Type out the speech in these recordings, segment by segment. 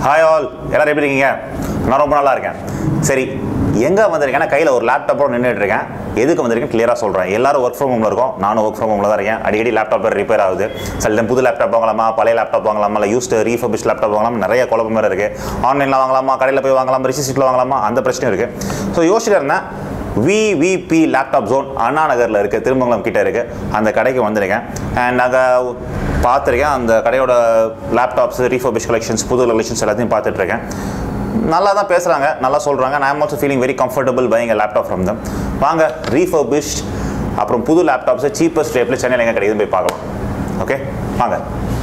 Hi all எல்லாரும் எப்படி இருக்கீங்க நான் ரொம்ப நல்லா இருக்கேன் சரி எங்கே வந்திருக்கேன்னா கையில் ஒரு லேப்டாப்போட நின்றுட்டு இருக்கேன் எதுக்கு வந்திருக்கேன் கிளியராக சொல்கிறேன் எல்லாரும் ஒர்க் ஃப்ரம் ஹோமில் இருக்கோம் நானும் ஒர்க் ஃப்ரம் ஹோமில் தான் இருக்கேன் அடிக்கடி லேப்டாப் ரிப்பேர் ஆகுது சில time புது லேப்டாப் வாங்கலாமா பழைய லேப்டாப் வாங்கலாமா இல்லை யூஸ்டு ரீஃபர்பிஷ் லேப்டாப் வாங்கலாமா நிறைய குழப்பம் வேறு இருக்குது ஆன்லைனில் வாங்கலாமா கடையில் போய் வாங்கலாமா ரிசிப்ட்டில் வாங்கலாமா அந்த பிரச்சனையும் இருக்குது ஸோ யோசிச்சுட்டு இருந்தேன் விவிபி லேப்டாப் ஜோன் அண்ணா நகரில் இருக்குது திருமங்கலம் கிட்ட இருக்குது அந்த கடைக்கு வந்திருக்கேன் அண்ட் நாங்கள் பார்த்துருக்கேன் அந்த கடையோட லேப்டாப்ஸ் ரீஃபர்பிஷ் கலெக்ஷன்ஸ் புது கலெக்ஷன்ஸ் எல்லாத்தையும் பார்த்துட்ருக்கேன் நல்லா தான் பேசுகிறாங்க நல்லா சொல்கிறாங்க நான் also feeling very comfortable buying laptop from them வாங்க ரீஃபர்பிஷ்ட் அப்புறம் புது லேப்டாப்ஸை சீப்பஸ்ட் ரேட்டில் சென்னையில் எங்கே கிடைக்குதுன்னு போய் பார்க்கலாம் ஓகே வாங்க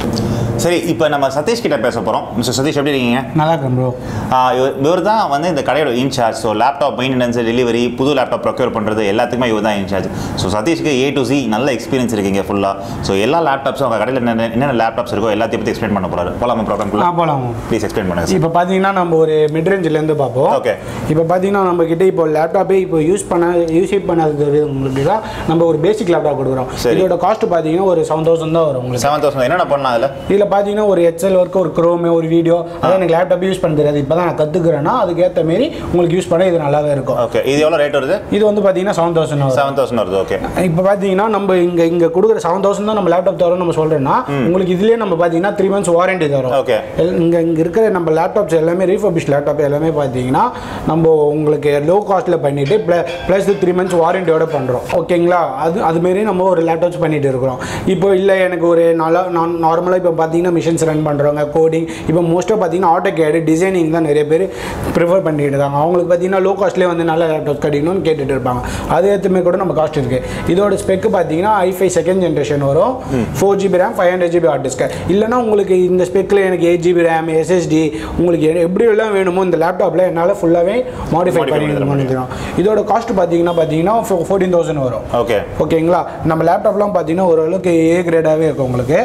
சரி இப்போ நம்ம சதீஷ் கிட்ட பேச போகிறோம் மிஸ்டர் சதீஷ் எப்படி இருக்கீங்க நல்லா இருக்கேன் ப்ரோ இவர் தான் வந்து இந்த கடையோட in-charge so laptop maintenance delivery புது லேப்டாப் ப்ரொக்யூர் பண்ணுறது எல்லாத்துக்குமே இவர் தான் இன்சார்ஜ் ஸோ சதீஷ்க்கு ஏ டு சி நல்ல எக்ஸ்பீரியன்ஸ் இருக்கீங்க ஃபுல்லாக ஸோ எல்லா லேப்டாப்ஸும் அவங்க கடையில் என்னென்ன என்னென்ன லேப்டாப்ஸ் இருக்கோ எல்லாத்தையும் பற்றி எக்ஸ்பிளைன் பண்ண போகிறாரு போலாமா ப்ரோக்ராம்குள்ள ஆ போகலாம் ப்ளீஸ் எக்ஸ்பிளைன் பண்ணுங்க சார் இப்போ பார்த்தீங்கன்னா நம்ம ஒரு மிட்ரேஞ்சிலேருந்து பார்ப்போம் Okay. இப்போ பார்த்தீங்கன்னா நம்ம கிட்ட இப்போ லேப்டாப்பே இப்போ யூஸ் பண்ண யூஸ் பண்ணாதது உங்களுக்கு தான் நம்ம ஒரு பேசிக் லேப்டாப் கொடுக்குறோம் சரி. இதோட காஸ்ட் பார்த்தீங்கன்னா ஒரு செவன் தௌசண்ட் தான் வரும் உங்களுக்கு செவன் தௌசண்ட் என்னென்ன பண்ணலாம் அதில் இதில் பார்த்தீங்கன்னா ஒரு எக்ஸல் ஒர்க் ஒரு க்ரோமு ஒரு வீடியோ அதான் எனக்கு லேப்டாப் யூஸ் பண்ண தெரியாது இப்போ தான் நான் கற்றுக்குறேன்னா அதுக்கேற்ற மாரி உங்களுக்கு யூஸ் பண்ண இது நல்லாவே இருக்கும் ஓகே இது எவ்வளோ ரேட் வருது இது வந்து பார்த்தீங்கன்னா செவன் தௌசண்ட் வரும் செவன் தௌசண்ட் வருது ஓகே இப்போ பார்த்தீங்கன்னா நம்ம இங்கே இங்கே கொடுக்குற செவன் தௌசண்ட் தான் நம்ம லேப்டாப் தரோம் நம்ம சொல்கிறோன்னா உங்களுக்கு இதுலேயே நம்ம பார்த்தீங்கன்னா த்ரீ மந்த்ஸ் வாரண்டி தரோம் Okay. இங்கே இங்கே இருக்கிற நம்ம லேப்டாப்ஸ் எல்லாமே ரீஃபர்பிஷ் லேப்டாப் எல்லாமே பார்த்தீங்கன்னா நம்ம உங்களுக்கு லோ காஸ்ட்டில் பண்ணிவிட்டு ப்ள ப்ளஸ் த்ரீ மந்த்ஸ் வாரண்டியோட பண்ணுறோம் ஓகேங்களா அது அதுமாரி நம்ம ஒரு லேப்டாப்ஸ் பண்ணிட்டு இருக்கிறோம் இப்போ இல்லை எனக்கு ஒரு நல்லா நான் நார்மலாக இப்போ பார்த்தீங்கன்னா மிஷின்ஸ் ரன் பண்ணுறவங்க கோடிங் இப்போ மோஸ்ட்டாக பார்த்தீங்கன்னா ஆட்டோ கேடு டிசைனிங் தான் நிறைய பேர் ப்ரிஃபர் பண்ணிட்டு இருக்காங்க அவங்களுக்கு பார்த்தீங்கன்னா லோ காஸ்ட்லேயே வந்து நல்ல லேப்டாப்ஸ் கிடைக்கணும்னு கேட்டுட்டு இருப்பாங்க அது ஏற்றுமே கூட நம்ம காஸ்ட் இருக்குது இதோட ஸ்பெக் பார்த்தீங்கன்னா ஐஃபை செகண்ட் ஜென்ரேஷன் வரும் four GB RAM five hundred GB hard disk இல்லைனா உங்களுக்கு இந்த ஸ்பெக்கில் எனக்கு எயிட் ஜிபி ரேம் எஸ்எஸ்டி உங்களுக்கு எ- எப்படி எல்லாம் வேணுமோ இந்த லேப்டாப்பில் என்னால் ஃபுல்லாகவே மாடிஃபை Modify பண்ணி பண்ணி தர பண்ணிக்கிறோம் இதோட காஸ்ட் பார்த்தீங்கன்னா பார்த்தீங்கன்னா ஃபோர்டீன் தௌசண்ட் வரும் ஓகே ஓகேங்களா நம்ம லேப்டாப்லாம் பார்த்தீங்கன்னா ஓரளவுக்கு ஏ கிரேடாகவே இருக்கும் உங்களுக்கு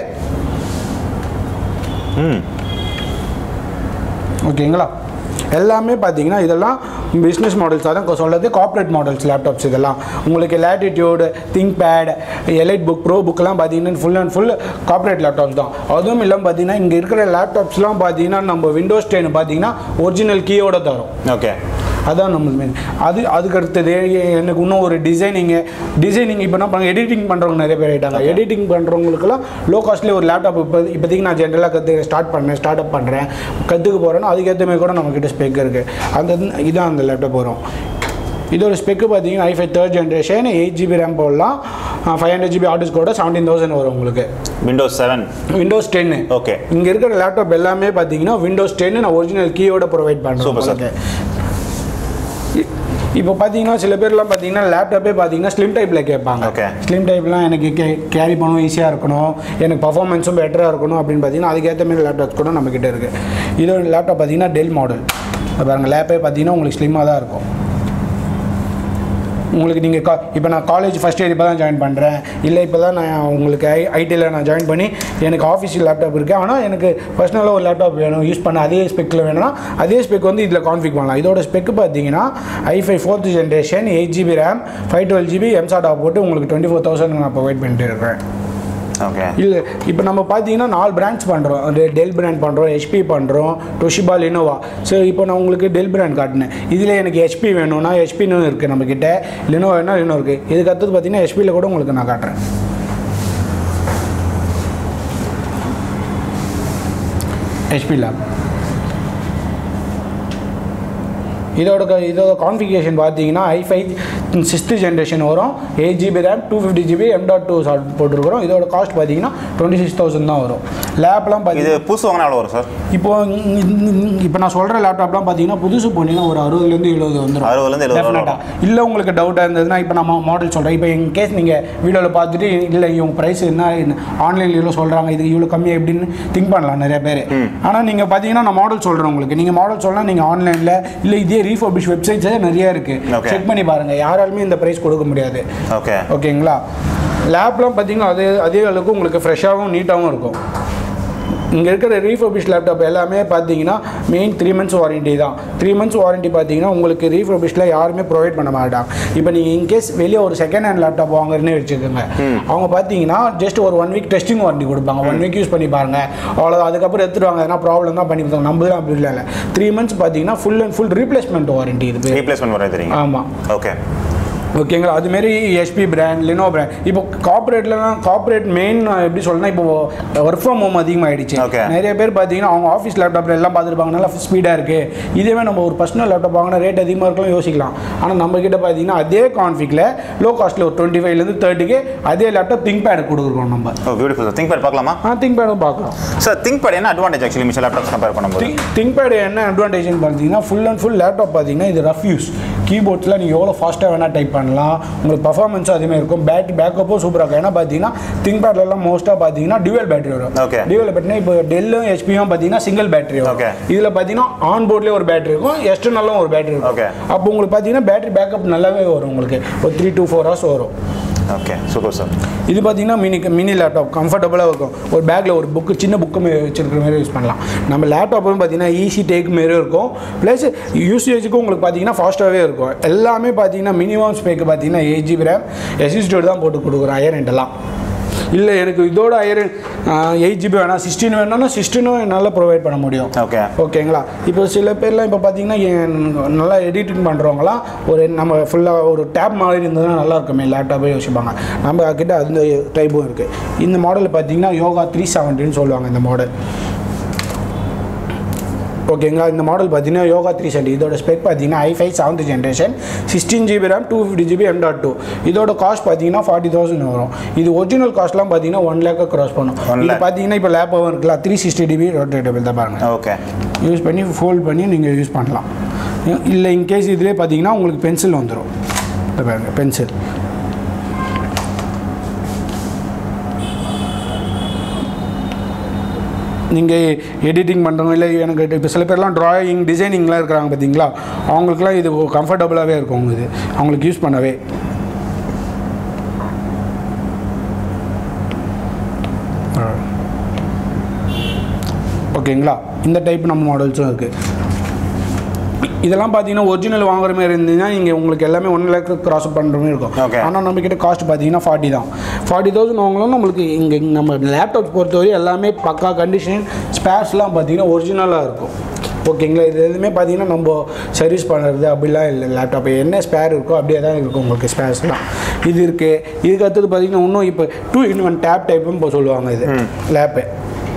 ம் ஓகேங்களா எல்லாமே பார்த்தீங்கன்னா இதெல்லாம் பிஸ்னஸ் மாடல்ஸ் தான் சொல்கிறது கார்ப்பரேட் மாடல்ஸ் லேப்டாப்ஸ் இதெல்லாம் உங்களுக்கு Latitude ThinkPad EliteBook Pro புக்கெல்லாம் பார்த்தீங்கன்னா full and full corporate laptops தான் அதுவும் இல்லாமல் பார்த்தீங்கன்னா இங்கே இருக்கிற லேப்டாப்ஸ்லாம் பார்த்தீங்கன்னா நம்ம விண்டோஸ் டென் பார்த்தீங்கன்னா ஒரிஜினல் கீயோட தரும் ஓகே அதான் நம்ம மெயின் அது அதுக்கு அடுத்தது எ- எனக்கு இன்னும் ஒரு டிசைனிங்கு டிசைனிங் இப்போ என்ன பண்ணுங்க எடிட்டிங் பண்ணுறவங்க நிறைய பேர் ஆகிட்டாங்க எடிட்டிங் பண்ணுறவங்களுக்குலாம் லோ காஸ்ட்லேயே ஒரு லேப்டாப் இப்போ இப்போதைக்கு நான் ஜென்ரலாக கற்று ஸ்டார்ட் பண்ணேன் ஸ்டார்ட் அப் பண்ணுறேன் கற்றுக்க போகிறேன்னா அதுக்கேற்ற மாதிரி கூட நம்மக்கிட்ட ஸ்பெக் இருக்குது அந்த இதான் அந்த லேப்டாப் வரும் இதோட ஸ்பெக்கு பார்த்தீங்கன்னா i five third generation eight GB RAM போடலாம் ஃபைவ் ஹண்ட்ரட் ஜிபி ஆர்டிஸ் கூட செவன்டீன் தௌசண்ட் வரும் உங்களுக்கு விண்டோஸ் செவன் விண்டோஸ் டென்னு ஓகே இங்கே இருக்கிற லேப்டாப் எல்லாமே பார்த்தீங்கன்னா விண்டோஸ் டென்னு நான் ஒரிஜினல் கீயோட ப்ரொவைட் பண்ணுறேன் Super, sir. உங்களுக்கு. இ- இப்போ பார்த்தீங்கன்னா சில பேர்லாம் பார்த்தீங்கன்னா லேப்டாப்பே பார்த்தீங்கன்னா ஸ்லிம் டைப்பில் கேட்பாங்க Okay. ஸ்லிம் டைப்லாம் எனக்கு கே கேரி பண்ணவும் ஈஸியாக இருக்கணும் எனக்கு பர்ஃபார்மன்ஸும் பெட்டராக இருக்கணும் அப்படின்னு பார்த்தீங்கன்னா அதுக்கேற்ற மாதிரி லேப்டாப்ஸ் கூட நம்மக்கிட்ட இருக்குது இதோட லேப்டாப் பார்த்தீங்கன்னா டெல் மாடல் பாருங்கள் லேப்பே பார்த்தீங்கன்னா உங்களுக்கு ஸ்லிம்மாக தான் இருக்கும் உங்களுக்கு நீங்கள் கா இப்போ நான் காலேஜ் ஃபஸ்ட் இயர் இப்போ தான் ஜாயின் பண்ணுறேன் இல்லை இப்போ தான் நான் உங்களுக்கு ஐ ஐடியில் நான் ஜாயின் பண்ணி எனக்கு ஆஃபீஸ் லேப்டாப் இருக்குது ஆனால் எனக்கு பர்சனலாக ஒரு லேப்டாப் வேணும் யூஸ் பண்ண அதே ஸ்பெக்கில் வேணும்னா அதே ஸ்பெக் வந்து இதில் கான்ஃபிக் பண்ணலாம் இதோட ஸ்பெக் பார்த்தீங்கன்னா i five fourth generation eight GB RAM five twelve GB mSATA போட்டு உங்களுக்கு டுவெண்ட்டி ஃபோர் தௌசண்ட் நான் ப்ரொவைட் பண்ணிட்டு இருக்கிறேன் ஓகே இல்லை இப்போ நம்ம பார்த்தீங்கன்னா நாலு பிராண்ட்ஸ் பண்ணுறோம் அது டெல் பிராண்ட் பண்ணுறோம் ஹெச்பி பண்ணுறோம் டொஷிபா லினோவா ஸோ இப்போ நான் உங்களுக்கு டெல் பிராண்ட் காட்டினேன் இதில் எனக்கு ஹெச்பி வேணும்னா ஹெச்பின்னு இருக்குது நம்மக்கிட்ட லினோ வேணா லினோ இருக்குது இதுக்கு அடுத்தது பார்த்தீங்கன்னா ஹெச்பியில் கூட உங்களுக்கு நான் காட்டுறேன் ஹெச்பி லேப் இதோட க- இதோட கான்ஃபிகேஷன் பார்த்தீங்கன்னா ஐஃபை சிக்ஸ்த் ஜென்ரேஷன் வரும் eight GB RAM two fifty GB M dot two போட்டிருக்கிறோம் இதோட காஸ்ட் பார்த்தீங்கன்னா டுவெண்ட்டி சிக்ஸ் தௌசண்ட் தான் வரும் லேப்லாம் இது பார்த்தீங்கன்னா புதுசு வாங்கினா எவ்வளோ வரும் சார் இப்போ இப்போ நான் சொல்கிற லேப்டாப்லாம் பார்த்தீங்கன்னா புதுசு போனீங்கன்னா ஒரு அறுபதுலேருந்து எழுபது வந்துடும் அறுபதுலேருந்து எழுபது ரூபா டெஃபினட்டாக இல்லை உங்களுக்கு டவுட்டாக இருந்ததுன்னா இப்போ நம்ம மாடல் சொல்கிறேன் இப்போ என் கேஸ் நீங்கள் வீடியோவில் பார்த்துட்டு இல்லை இவங்க ப்ரைஸ் என்ன ஆன்லைனில் இவ்வளோ சொல்கிறாங்க இது இவ்வளோ கம்மி எப்படின்னு திங்க் பண்ணலாம் நிறைய பேர் ஆனால் நீங்கள் பார்த்தீங்கன்னா நான் மாடல் சொல்கிறேன் உங்களுக்கு நீங்கள் மாடல் சொல்லலாம் நீங்கள் ஆன்லைனில் இல்லை இதே ரீஃபர்பிஷ் வெப்சைட்ஸே நிறைய இருக்குது Okay. செக் பண்ணி பாருங்கள் யாராலுமே இந்த ப்ரைஸ் கொடுக்க முடியாது ஓகே ஓகேங்களா லேப்லாம் பார்த்தீங்கன்னா அதே அதே அளவுக்கு உங்களுக்கு ஃப்ரெஷ்ஷாகவும் நீட்டாகவும் இருக்கும் இங்கே இருக்கிற ரீஃபர்பிஷ் லேப்டாப் எல்லாமே பார்த்தீங்கன்னா மெயின் த்ரீ மந்த்ஸ் வாரண்டி தான் த்ரீ மந்த்ஸ் வாரண்டி பார்த்தீங்கன்னா உங்களுக்கு ரீஃபர்பிஷில் யாருமே ப்ரொவைட் பண்ண மாட்டாங்க இப்போ நீங்கள் இன்கேஸ் வெளியே ஒரு செகண்ட் ஹேண்ட் லேப்டாப் வாங்குறேன்னு வச்சுக்கோங்க அவங்க பார்த்தீங்கன்னா ஜஸ்ட் ஒரு ஒன் வீக் டெஸ்டிங் வாரண்டி கொடுப்பாங்க ஒன் வீக் யூஸ் பண்ணி பாருங்க அவ்வளோதான் அதுக்கப்புறம் எடுத்துட்டு வாங்க எதனா ப்ராப்ளம் தான் பண்ணி கொடுத்தாங்க நம்மளும் அப்படி இல்லை த்ரீ மந்த்ஸ் பார்த்தீங்கன்னா full and full replacement warranty இது பேர் ரீப்ளேஸ்மெண்ட் வர தெரியுங்க ஆமாம் ஓகே ஓகேங்களா அதுமாரி ஹெச்பி பிராண்ட் லினோ பிராண்ட் இப்போ கார்பரேட்லலாம் கார்பரேட் மெயின் எப்படி சொல்லணும்னா இப்போ ஒர்க் ஃப்ரம் ஹோம் அதிகமாகிடுச்சு Okay. நிறைய பேர் பார்த்தீங்கன்னா அவங்க ஆஃபீஸ் லேப்டாப்ல எல்லாம் பார்த்துருப்பாங்க நல்லா ஸ்பீடாக இருக்குது இதேவே நம்ம ஒரு பர்சனல் லேப்டாப் வாங்கினா ரேட் அதிகமாக இருக்கலாம் யோசிக்கலாம் ஆனால் நம்ம கிட்ட பார்த்தீங்கன்னா அதே கான்ஃபிகில் லோ காஸ்ட்டில் ஒரு டுவெண்ட்டி ஃபைவ்லேருந்து தேர்ட்டிக்கு அதே லேப்டாப் திங்க் பேட் கொடுக்குறோம் நம்ம oh beautiful sir ThinkPad பார்க்கலாமா ஆ திங்க் பேடும் பார்க்கலாம் சார் திங்க் பேட் என்ன அட்வான்டேஜ் ஆக்சுவலி மிச்ச லேப்டாப்ஸ் கம்பேர் பண்ணும்போது திங்க் பேட் என்ன அட்வான்டேஜ்னு பார்த்தீங்கன்னா ஃபுல் அண்ட் ஃபுல் லேப்டாப் பார்த்தீங்கன்னா இது ரஃப் யூஸ் கீபோர்ட்ஸில் நீங்கள் எவ்வளோ ஃபாஸ்ட்டாக வேணால் டைப் பண்ணலாம் உங்களுக்கு பர்ஃபார்மன்ஸும் அதேமாதிரி இருக்கும் பேட்டரி பேக்கப்பும் சூப்பராக இருக்கும் ஏன்னா பார்த்தீங்கன்னா திங்க் பேட்லலாம் மோஸ்ட்டாக பார்த்தீங்கன்னா டியூவல் பேட்டரி வரும் Okay. டியூவல் பேட்டரி இப்போ டெல்லும் ஹெச்பியும் பார்த்தீங்கன்னா சிங்கிள் பேட்டரி வரும் Okay. இதில் பார்த்தீங்கன்னா ஆன் போர்ட்லேயே ஒரு பேட்டரி இருக்கும் எக்ஸ்டர்னலும் ஒரு பேட்டரி இருக்கும் Okay. அப்போ உங்களுக்கு பார்த்தீங்கன்னா பேட்டரி பேக்கப் நல்லாவே வரும் உங்களுக்கு ஒரு த்ரீ to ஃபோர் ஹவர்ஸ் வரும் ஓகே சூப்பர் சார் இது பார்த்தீங்கன்னா மினி மினி லேப்டாப் கம்ஃபர்டபுளாக இருக்கும் ஒரு பேக்கில் ஒரு புக்கு சின்ன புக்கு வச்சிருக்கிற மாதிரி யூஸ் பண்ணலாம் நம்ம லேப்டாப்பும் பார்த்தீங்கன்னா ஈஸி டேக் மாரி இருக்கும் ப்ளஸ் யூசேஜுக்கும் உங்களுக்கு பார்த்தீங்கன்னா ஃபாஸ்ட்டாகவே இருக்கும் எல்லாமே பார்த்தீங்கன்னா மினிமம் ஸ்பேக்கு பார்த்தீங்கன்னா எயிட் ஜிபி ரேம் எஸ்எஸ்டியோடு தான் போட்டு கொடுக்குறோம் ஐயர் எல்லாம் இல்லை எனக்கு இதோட ஐயர் எயிட் ஜிபி வேணாம் சிக்ஸ்டீன் வேணும்னா சிக்ஸ்டீனும் என்னால் ப்ரொவைட் பண்ண முடியும் ஓகே ஓகேங்களா இப்போ சில பேர்லாம் இப்போ பார்த்தீங்கன்னா என் நல்லா எடிட்டிங் பண்ணுறவங்களாம் ஒரு நம்ம ஃபுல்லாக ஒரு டேப் மாதிரி இருந்ததுன்னா நல்லா இருக்குமே லேப்டாப்பே யோசிப்பாங்க நம்ம கிட்ட அந்த டைப்பும் இருக்குது இந்த மாடல் பார்த்தீங்கன்னா யோகா த்ரீ செவன்ட்டின்னு சொல்லுவாங்க இந்த மாடல் ஓகேங்களா இந்த மாடல் பார்த்தீங்கன்னா யோகா த்ரீ செவன்ட்டி இதோட ஸ்பெக் பார்த்தீங்கன்னா i five seventh generation sixteen GB RAM two fifty GB M dot two இதோட காஸ்ட் பார்த்தீங்கன்னா ஃபார்ட்டி தௌசண்ட் வரும் இது ஒரிஜினல் காஸ்ட்லாம் பார்த்தீங்கன்னா ஒன் லேக்கை கிராஸ் பண்ணும் One இது lakh. பார்த்தீங்கன்னா இப்போ லேப்பாகவும் இருக்குல்ல த்ரீ சிக்ஸ்டி டிபி ரொட்டேட்டபிள் தான் பாருங்கள் ஓகே யூஸ் பண்ணி ஃபோல்ட் பண்ணி நீங்கள் யூஸ் பண்ணலாம் இல்லை இன்கேஸ் இதிலே பார்த்தீங்கன்னா உங்களுக்கு பென்சில் வந்துடும் இப்போ பாருங்க பென்சில் நீங்கள் எடிட்டிங் பண்ணுறவங்க இல்லை எனக்கு இப்போ சில பேர்லாம் ட்ராயிங் டிசைனிங்லாம் இருக்கிறாங்க பார்த்தீங்களா அவங்களுக்குலாம் இது கம்ஃபர்டபுளாகவே இருக்கும் இது அவங்களுக்கு யூஸ் பண்ணவே ஓகேங்களா இந்த டைப் நம்ம மாடல்ஸும் இருக்குது இதெல்லாம் பார்த்தீங்கன்னா ஒரிஜினல் வாங்குற மாதிரி இருந்தீங்கன்னா இங்கே உங்களுக்கு எல்லாமே ஒன் லேக் கிராஸ் பண்ணுற மாதிரி இருக்கும் Okay. ஆனால் நம்ம கிட்ட காஸ்ட் பார்த்தீங்கன்னா ஃபார்ட்டி தான் ஃபார்ட்டி தௌசண்ட் வாங்கலாம் நம்மளுக்கு இங்கே நம்ம லேப்டாப் பொறுத்தவரை எல்லாமே பக்கா கண்டிஷன் ஸ்பேர்ஸ்லாம் பார்த்தீங்கன்னா ஒரிஜினலாக இருக்கும் ஓகேங்களா இது எதுவுமே பார்த்தீங்கன்னா நம்ம சர்வீஸ் பண்ணுறது அப்படிலாம் இல்லை லேப்டாப் என்ன ஸ்பேர் இருக்கோ அப்படியே தான் இருக்கும் உங்களுக்கு ஸ்பேர்ஸ்லாம் இது இருக்குது இதுக்கு அடுத்தது பார்த்தீங்கன்னா இன்னும் இப்போ டூ இன் ஒன் டேப் டைப்பும் இப்போ சொல்லுவாங்க இது லேப்பு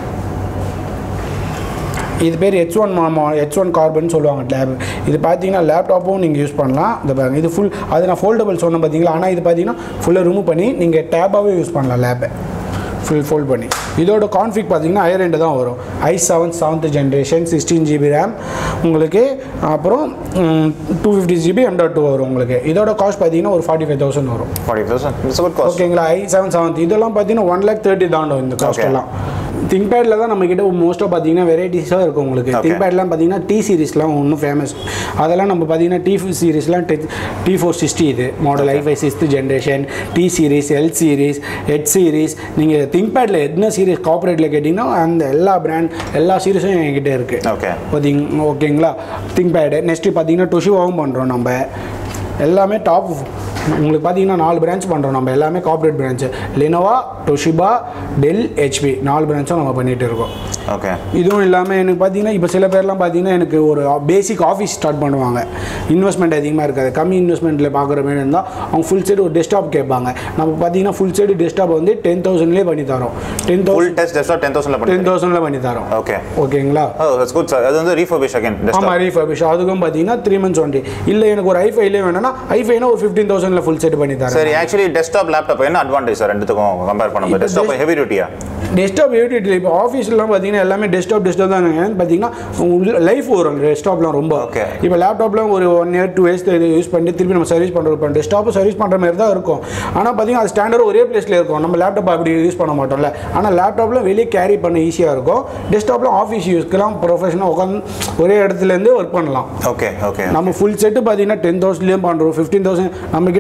இது பேர் ஹெச் ஒன் மாமா ஹெச் ஒன் கார்பன் சொல்லுவாங்க டேப் இது பார்த்தீங்கன்னா லேப்டாப்பும் நீங்கள் யூஸ் பண்ணலாம் இந்த பாருங்க இது ஃபுல் அது நான் ஃபோல்டபுள் சொன்னேன் பார்த்தீங்களா ஆனால் இது பார்த்தீங்கன்னா ஃபுல்லாக ரிமூவ் பண்ணி நீங்கள் டேப்பாகவே யூஸ் பண்ணலாம் லேப்பை ஃபுல் ஃபோல்ட் பண்ணி இதோட கான்ஃபிக் பார்த்தீங்கன்னா ஐ ரெண்டு தான் வரும் i seven seventh generation sixteen GB RAM உங்களுக்கு அப்புறம் two fifty GB M dot two வரும் உங்களுக்கு இதோட காஸ்ட் பார்த்தீங்கன்னா ஒரு ஃபார்ட்டி ஃபைவ் தௌசண்ட் வரும் forty thousand it's good cost ஓகேங்களா ஐ செவன் செவன்த் இதெல்லாம் பார்த்தீங்கன்னா ஒன் லேக் தேர்ட்டி தாண்டும் இந்த காஸ்ட் Okay. எல்லாம் திங்க்பேடில் தான் நம்மக்கிட்ட மோஸ்ட்டாக பார்த்தீங்கன்னா வெரைட்டிஸாக இருக்கும் உங்களுக்கு Okay. திங்க்பேட்லாம் பார்த்தீங்கன்னா டி சீரிஸ்லாம் ஒன்றும் ஃபேமஸ் அதெல்லாம் நம்ம பார்த்தீங்கன்னா டி சீரிஸ்லாம் டி ஃபோர் சிக்ஸ்டி இது model i five sixth generation T series L series ஹெட் சீரிஸ் நீங்கள் திங்க்பேடில் என்ன சீரிஸ் கார்பரேட்டில் கேட்டிங்கன்னா அந்த எல்லா பிராண்ட் எல்லா சீரிஸும் என்கிட்ட இருக்குது ஓகே பார்த்தீங்க ஓகேங்களா திங்க்பேடு நெக்ஸ்ட்டு பார்த்தீங்கன்னா டொஷிவாவும் பண்ணுறோம் நம்ம எல்லாமே டாப் உங்களுக்கு பார்த்தீங்கன்னா நாலு பிரான்ச் பண்ணுறோம் நம்ம எல்லாமே corporate branch Lenovo Toshiba Dell HP நாலு பிரான்ச்சும் நம்ம பண்ணிகிட்டு இருக்கோம் ஓகே இதுவும் இல்லாமல் எனக்கு பார்த்தீங்கன்னா இப்போ சில பேர்லாம் பார்த்தீங்கன்னா எனக்கு ஒரு பேசிக் ஆஃபீஸ் ஸ்டார்ட் பண்ணுவாங்க இன்வெஸ்ட்மெண்ட் அதிகமாக இருக்காது கம்மி இன்வெஸ்ட்மெண்ட்டில் பார்க்குற மாதிரி இருந்தால் அவங்க ஃபுல் செட் ஒரு டெஸ்க்டாப் கேட்பாங்க நம்ம பார்த்தீங்கன்னா ஃபுல் செட் டெஸ்க்டாப் வந்து டென் தௌசண்ட்லேயே பண்ணி தரோம் ten full thousand test test ten தௌசண்ட்ல டென் பண்ணி தௌசண்ட்ல பண்ணி தரோம் ஓகே ஓகேங்களா ஓ இட்ஸ் குட் சார் அது வந்து ரீஃபர்பிஷ் அகைன் டெஸ்ட் ஆமாம் ரீஃபர்பிஷ் அதுக்கும் பார்த்தீங்கன்னா த்ரீ மந்த்ஸ் ஒன்லி இல்லை எனக்கு ஒரு ஐஃபைலே வேணும்னா ஐஃபைனா ஒரு ஃபிஃப்டீன் தௌசண்ட்ல ஃபுல் செட் பண்ணி தரேன் சரி ஆக்சுவலி டெஸ்க்டாப் லேப்டாப் என்ன அட்வான்டேஜ் சார் ரெண்டுத்துக்கும் கம்பேர் பண்ணும்போது இப்போ டெஸ்க்டாப் ஹெவி டியூட்டியா டெஸ்க்டாப் யூடியூட்டில் இப்போ ஆஃபீஸ்லாம் பார்த்தீங்கன்னா எல்லாமே டெஸ்க்டாப் டெஸ்க்டாப் தான் ஏன்னு பார்த்தீங்கன்னா லைஃப் வரும் டெஸ்க்டாப்லாம் ரொம்ப Okay. இப்போ லேப்டாப்லாம் ஒரு ஒன் இயர் டூ இயர்ஸ் இது யூஸ் பண்ணி திருப்பி நம்ம சர்வீஸ் பண்ணுறோம் டெஸ்க்டாப்பும் சர்வீஸ் பண்ணுற மாதிரி தான் இருக்கும் ஆனால் பார்த்தீங்கன்னா அது ஸ்டாண்டர்ட் ஒரே பிளேஸில் இருக்கும் நம்ம லேப்டாப் அப்படி யூஸ் பண்ண மாட்டோம்ல ஆனால் லேப்டாப்ல வெளியே கேரி பண்ண ஈஸியாக இருக்கும் டெஸ்க்டாப்ல ஆஃபீஸ் யூஸ்க்கெல்லாம் ப்ரொஃபஷனாக உட்காந்து ஒரே இடத்துலேருந்து ஒர்க் பண்ணலாம் ஓகே ஓகே நம்ம ஃபுல் செட்டு பார்த்தீங்கன்னா டென் தௌசண்ட்லேயும் பண்ணுறோம் ஃபிஃப்டீன் தௌசண்ட் நம்ம கிட்ட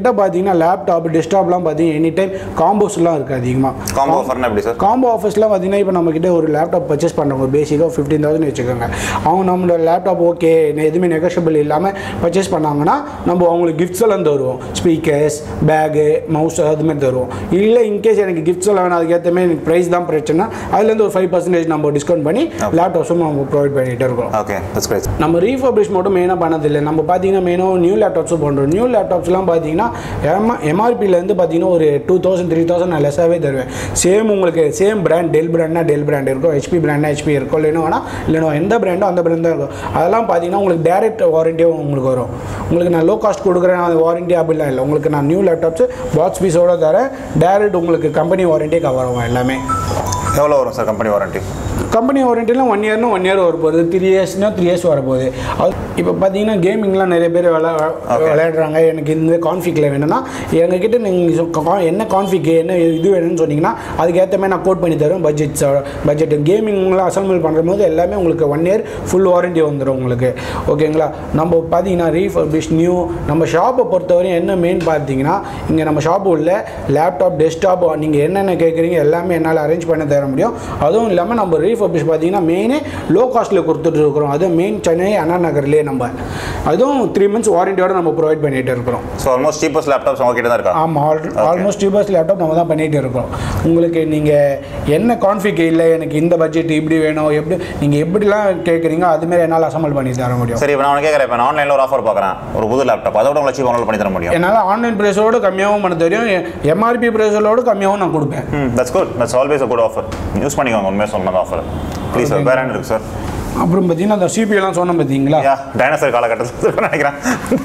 நம்மக்கிட்ட பார்த்தீங்கன்னா லேப்டாப் டெஸ்க்டாப்லாம் பார்த்தீங்கன்னா எனி டைம் காம்போஸ்லாம் இருக்குது அதிகமாக காம்போ ஆஃபர்னா எப்படி சார் காம்போ ஆஃபர்ஸ்லாம் பார்த்தீங்கன்னா இப்போ நம்மக்கிட்ட ஒரு லேப்டாப் பர்ச்சேஸ் பண்ணுறவங்க பேசிக்காக ஃபிஃப்டீன் தௌசண்ட் வச்சுக்கோங்க அவங்க நம்மளோட லேப்டாப் ஓகே எதுவுமே நெகஷபிள் இல்லாமல் பர்ச்சேஸ் பண்ணாங்கன்னா நம்ம அவங்களுக்கு கிஃப்ட்ஸ் எல்லாம் தருவோம் ஸ்பீக்கர்ஸ் பேகு மவுஸ் அதுமாதிரி தருவோம் இல்லை இன்கேஸ் எனக்கு கிஃப்ட்ஸ் எல்லாம் வேணும் அதுக்கேற்ற மாதிரி எனக்கு ப்ரைஸ் தான் பிரச்சனை அதுலேருந்து ஒரு ஃபைவ் பர்சன்டேஜ் நம்ம டிஸ்கவுண்ட் பண்ணி லேப்டாப்ஸும் நம்ம ப்ரொவைட் பண்ணிகிட்டே இருக்கோம் ஓகே தட்ஸ் கிரேட் நம்ம ரீஃபர்பிஷ் மட்டும் மெயினாக பண்ணதில்லை நம்ம பார்த்தீங்கன்னா மெயினாக நியூ லேப்டாப்ஸும் பண்ணுறோம் நியூ லேப்டாப்ஸ்லாம் பார்த்தீங்கன்னா எம் எம்ஆர்பிலேருந்து பார்த்தீங்கன்னா ஒரு டூ தௌசண்ட் த்ரீ தௌசண்ட் நான் லெஸ்ஸாகவே தருவேன் சேம் உங்களுக்கு சேம் பிராண்ட் டெல் பிராண்ட்னா டெல் பிராண்ட் இருக்கும் ஹெச்பி பிராண்ட்னா ஹெச்பி இருக்கும் இல்லைனா இல்லைனா எந்த பிராண்டோ அந்த பிராண்ட் தான் இருக்கும் அதெல்லாம் பார்த்தீங்கன்னா உங்களுக்கு டேரக்ட் வாரண்டியும் உங்களுக்கு வரும் உங்களுக்கு நான் லோ காஸ்ட் கொடுக்குறேன் அந்த வாரண்டி அப்படிலாம் இல்லை உங்களுக்கு நான் நியூ லேப்டாப்ஸ் பாக்ஸ் பீஸோட தரேன் டேரக்ட் உங்களுக்கு கம்பெனி வாரண்டியே கவர் ஆகும் எல்லாமே எவ்வளோ வரும் சார் கம்பெனி வாரண்டி கம்பெனி வாரண்டிலாம் ஒன் இயர்னா ஒன் இயர் வர போகுது த்ரீ இயர்ஸ்னா த்ரீ இயர்ஸ் வர போகுது அது இப்போ பார்த்தீங்கன்னா கேமிங்லாம் நிறைய பேர் விளா விளையாடுறாங்க எனக்கு இந்த கான்ஃபிகில் வேணும்னா எங்ககிட்ட நீங்கள் என்ன கான்ஃபிக் என்ன இது வேணும்னு சொன்னீங்கன்னா அதுக்கேற்ற மாதிரி நான் கோட் பண்ணி தருவேன் பட்ஜெட் பட்ஜெட் கேமிங்லாம் அசம்பிள் பண்ணும்போது எல்லாமே உங்களுக்கு ஒன் இயர் ஃபுல் வாரண்டி வந்துடும் உங்களுக்கு ஓகேங்களா நம்ம பார்த்தீங்கன்னா ரீஃபர்பிஷ் நியூ நம்ம ஷாப்பை பொறுத்தவரையும் என்ன மெயின் பார்த்தீங்கன்னா இங்கே நம்ம ஷாப்பு உள்ள லேப்டாப் டெஸ்க்டாப் நீங்கள் என்னென்ன கேட்குறீங்க எல்லாமே என்னால் அரேஞ்ச் பண்ணி தர முடியும் அதுவும் இல்லாமல் நம்ம ரீஃபர்பிஷ் பார்த்தீங்கன்னா மெயினே லோ காஸ்ட்டில் கொடுத்துட்டு இருக்கிறோம் அதுவும் மெயின் சென்னை அண்ணா நகர்லேயே நம்ம அதுவும் த்ரீ மந்த்ஸ் வாரண்டியோட நம்ம ப்ரொவைட் பண்ணிகிட்டு இருக்கிறோம் ஸோ ஆல்மோஸ்ட் சீப்பஸ்ட் லேப்டாப்ஸ் உங்ககிட்ட தான் இருக்கா ஆமாம் ஆல் ஆல்மோஸ்ட் டியூபர்ஸ் லேப்டாப் நம்ம தான் பண்ணிகிட்டு இருக்கோம் உங்களுக்கு நீங்கள் என்ன கான்ஃபிக் இல்லை எனக்கு இந்த பட்ஜெட் இப்படி வேணும் எப்படி நீங்கள் எப்படிலாம் கேட்குறீங்க அதுமாரி என்னால் அசம்பிள் பண்ணி தர முடியும் சரி இப்போ நான் கேட்குறேன் இப்போ ஆன்லைனில் ஒரு ஆஃபர் பார்க்குறேன் ஒரு புது லேப்டாப் அதோட உங்களை சீப் பண்ணி தர முடியும் என்னால் ஆன்லைன் ப்ரைஸோடு கம்மியாகவும் பண்ண தெரியும் எம்ஆர்பி ப்ரைஸோடு கம்மியாகவும் நான் கொடுப்பேன் hmm that's good that's always uh good offer use பண்ணிக்கோங்க உண்மையாக சொன்னது ஆஃபர் ப்ளீஸ் சார் வேற என்ன இருக்கு சார் அப்புறம் பார்த்தீங்கன்னா அந்த சிபிஎல்லாம் சொன்னோம் பார்த்தீங்களா யா டைனோசர் காலகட்டத்தில் நினைக்கிறேன்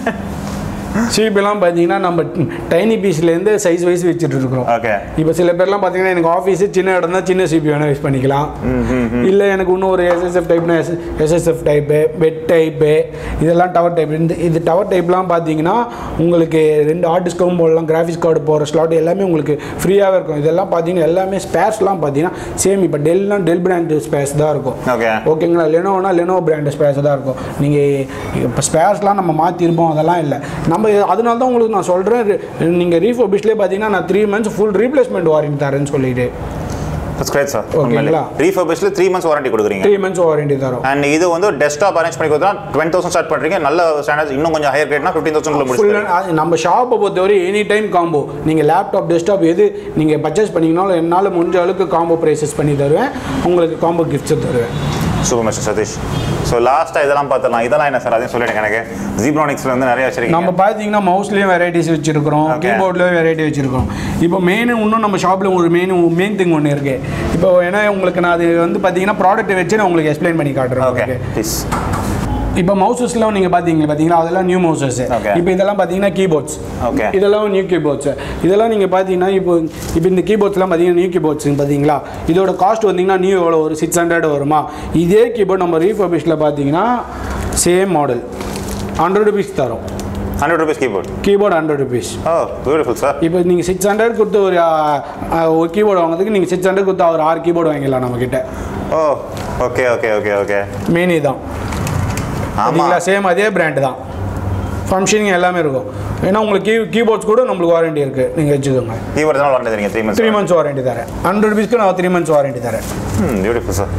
சிபிஎல்லாம் பார்த்தீங்கன்னா நம்ம டைனி பீஸ்லேருந்து சைஸ் வைஸ் வச்சுட்டு இருக்கிறோம் ஓகே இப்போ சில பேர்லாம் பார்த்தீங்கன்னா எனக்கு ஆஃபீஸு சின்ன இடம் தான் சின்ன சிபி வேணால் யூஸ் பண்ணிக்கலாம் இல்லை எனக்கு இன்னும் ஒரு எஸ்எஸ்எஃப் டைப்னா எஸ் எஸ்எஸ்எஃப் டைப்பு பெட் டைப்பு இதெல்லாம் டவர் டைப் இந்த இது டவர் டைப்லாம் பார்த்தீங்கன்னா உங்களுக்கு ரெண்டு ஹார்ட் டிஸ்கவும் போடலாம் கிராஃபிக்ஸ் கார்டு போகிற ஸ்லாட் எல்லாமே உங்களுக்கு ஃப்ரீயாகவே இருக்கும் இதெல்லாம் பார்த்தீங்கன்னா எல்லாமே ஸ்பேர்ஸ்லாம் பார்த்தீங்கன்னா சேம் இப்போ டெல்னா டெல் பிராண்ட் ஸ்பேர்ஸ் தான் இருக்கும் ஓகே ஓகேங்களா லெனோனா லெனோ பிராண்ட் ஸ்பேர்ஸ் தான் இருக்கும் நீங்கள் இப்போ ஸ்பேர்ஸ்லாம் நம்ம மாற்றிருப்போம் அதெல்லாம் இல்லை நம்ம இது- அதனால தான் உங்களுக்கு நான் சொல்கிறேன் நீங்கள் ரீஃபோபிஷ்லேயே பார்த்தீங்கன்னா நான் three months full replacement warranty தரேன்னு சொல்லிட்டு தட்ஸ் கிரேட் சார் ஓகேங்களா? ரீஃபர்பிஷில் த்ரீ மந்த்ஸ் வாரண்டி கொடுக்குறீங்க த்ரீ மந்த்ஸ் வாரண்டி தரோம் அண்ட் இது வந்து டெஸ்க்டாப் அரேஞ்ச் பண்ணி கொடுத்தா டுவெண்ட்டி தௌசண்ட் ஸ்டார்ட் பண்ணுறீங்க நல்ல ஸ்டாண்டர்ட்ஸ் இன்னும் கொஞ்சம் ஹையர் ரேட்னா ஃபிஃப்டீன் தௌசண்ட்ல ஃபுல் முடிச்சு நம்ம ஷாப்பை பொறுத்தவரை எனி டைம் காம்போ நீங்கள் லேப்டாப் டெஸ்க்டாப் எது நீங்கள் பர்ச்சேஸ் பண்ணீங்கனாலும் என்னால் முடிஞ்ச அளவுக்கு காம்போ ப்ரைஸஸ் பண்ணி தருவேன் உங்களுக்கு காம்போ கிஃப்ட்ஸ் தருவேன் சூப்பர் மிஸ்டர் சதீஷ் ஸோ லாஸ்ட்டாக இதெல்லாம் பார்த்துலாம் இதெல்லாம் என்ன சார் அதையும் சொல்லிடுங்க எனக்கு ஜீப்ரானிக்ஸில் வந்து நிறைய வச்சிருக்கீங்க நம்ம பார்த்தீங்கன்னா மவுஸ்லேயும் வெரைட்டிஸ் வச்சிருக்கிறோம் Okay. கீபோர்ட்லேயும் வெரைட்டி வச்சிருக்கோம் இப்போ மெயின் இன்னும் நம்ம ஷாப்பில் ஒரு மெயின் மெயின் திங் ஒன்று இருக்கு இப்போ ஏன்னா உங்களுக்கு நான் அது வந்து பார்த்தீங்கன்னா ப்ராடக்ட் வச்சு நான் உங்களுக்கு எக்ஸ்பிளைன் பண்ணி காட்டுறேன் ஓகே உங்களுக்கு ப்ளீஸ் இப்போ மவுசஸ்லாம் நீங்கள் பார்த்தீங்க பார்த்தீங்களா அதெல்லாம் நியூ மவுசஸ் Okay. இப்போ இதெல்லாம் பார்த்தீங்கன்னா கீபோர்ட்ஸ் Okay. இதெல்லாம் நியூ கீபோர்ட்ஸ் இதெல்லாம் நீங்கள் பார்த்தீங்கன்னா இப்போ இப்போ இந்த கீபோர்ட்ஸ்லாம் பார்த்தீங்கன்னா நியூ கீபோர்ட்ஸ் பார்த்தீங்களா இதோட காஸ்ட் வந்தீங்கன்னா நியூ எவ்வளோ ஒரு சிக்ஸ் ஹண்ட்ரட் வருமா இதே கீபோர்ட் நம்ம ரீஃபர்பிஷில் பார்த்தீங்கன்னா சேம் மாடல் ஹண்ட்ரட் ருபீஸ் தரோம் hundred rupees keyboard keyboard hundred rupees oh beautiful sir இப்போ நீங்கள் சிக்ஸ் ஹண்ட்ரட் கொடுத்து ஒரு ஆ, ஆ, ஒரு கீபோர்டு வாங்குறதுக்கு நீங்கள் சிக்ஸ் ஹண்ட்ரட் கொடுத்து ஒரு ஆறு கீபோர்டு வாங்கிடலாம் நம்மக்கிட்ட oh okay okay okay okay mainly தான் ஆமாம் சரிங்களா சேம் அதே பிராண்டு தான் ஃபங்க்ஷனிங் எல்லாமே இருக்கும் ஏன்னா உங்களுக்கு கீ கீபோர்ட்ஸ் கூட நம்மளுக்கு வாரண்டி இருக்குது நீங்கள் வச்சுக்கோங்க கீபோர்ட் தான் வாரண்டி தரீங்க three three months months warranty தரேன் ஹண்ட்ரட் ருபீஸ்க்கு நான் த்ரீ மந்த்ஸ் வாரண்டி தரேன் ம் பியூட்டிஃபுல் சார்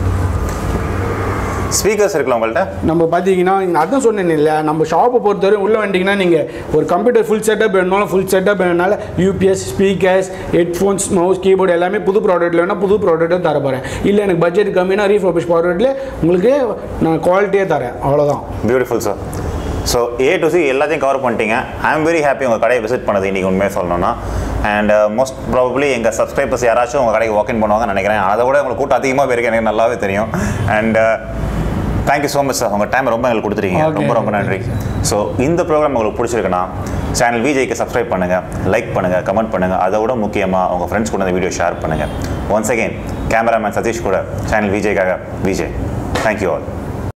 ஸ்பீக்கர்ஸ் இருக்குல்ல உங்கள்கிட்ட நம்ம பார்த்தீங்கன்னா அதான் சொன்னேன் இல்லை நம்ம ஷாப்பை பொறுத்தவரை உள்ளே வந்துட்டிங்கன்னா நீங்கள் ஒரு கம்ப்யூட்டர் ஃபுல் செட்டப் வேணுனாலும் ஃபுல் செட்டப் வேணுனால UPS speakers headphones mouse keyboard எல்லாமே புது ப்ராடக்ட்டில் வேணால் புது ப்ராடக்ட்டும் தர போகிறேன் இல்லை எனக்கு பட்ஜெட் கம்மினா ரீஃபர்பிஷ் ப்ராடக்ட்டில் உங்களுக்கு நான் குவாலிட்டியே தரேன் அவ்வளோதான் beautiful sir so A to C எல்லாத்தையும் கவர் பண்ணிட்டீங்க ஐ எம் வெரி ஹாப்பி உங்கள் கடையை விசிட் பண்ணது இன்றைக்கி உண்மையாக சொல்லணும்னா அண்ட் மோஸ்ட் ப்ராபப்ளி எங்கள் சப்ஸ்கிரைபர்ஸ் யாராச்சும் உங்கள் கடைக்கு வாக்கின் பண்ணுவாங்கன்னு நினைக்கிறேன் அதை விட உங்களுக்கு கூட்டம் அதிகமாக போயிருக்கு எனக்கு நல்லாவே தெரியும் and thank you so much sir உங்கள் டைம் ரொம்ப எங்களுக்கு கொடுத்துருக்கீங்க Okay. ரொம்ப ரொம்ப நன்றி ஸோ இந்த ப்ரோக்ராம் உங்களுக்கு பிடிச்சிருக்குன்னா சேனல் விஜய்க்கு சப்ஸ்கிரைப் பண்ணுங்கள் லைக் பண்ணுங்கள் கமெண்ட் பண்ணுங்கள் அதை விட முக்கியமாக உங்கள் ஃப்ரெண்ட்ஸ் கூட இந்த வீடியோ ஷேர் பண்ணுங்கள் ஒன்ஸ் அகெயின் கேமராமேன் சதீஷ் கூட சேனல் விஜய்க்காக விஜய் தேங்க்யூ ஆல்